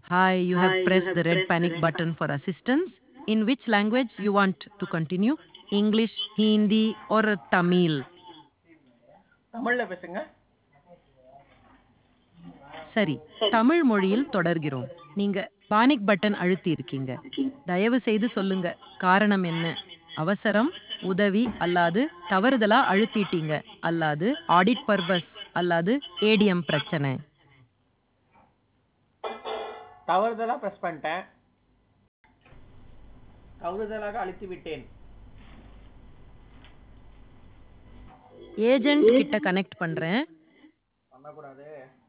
Hi, you have pressed the red panic button for assistance. In which language you want to continue? English, Hindi, or Tamil? தமிழ்ல பேசுங்க சரி தமிழ் மொழியில் தொடர்கிறோம் நீங்க panic button அழுத்தி இருக்கீங்க தயவு செய்து சொல்லுங்க காரணம் என்ன அவசரம் உதவி அல்லாது தவறுதலா அழுத்திட்டீங்க அல்லாது ஆடிட் பர்பஸ் அல்லாது ஏடிஎம் பிரச்சனை தவறுதலா பிரஸ் பண்ணிட்டேன் தவறுதலாக அழுத்தி விட்டேன் ஏஜென்ட் கிட்ட கனெக்ட் பண்றேன் பண்ணக்கூடாது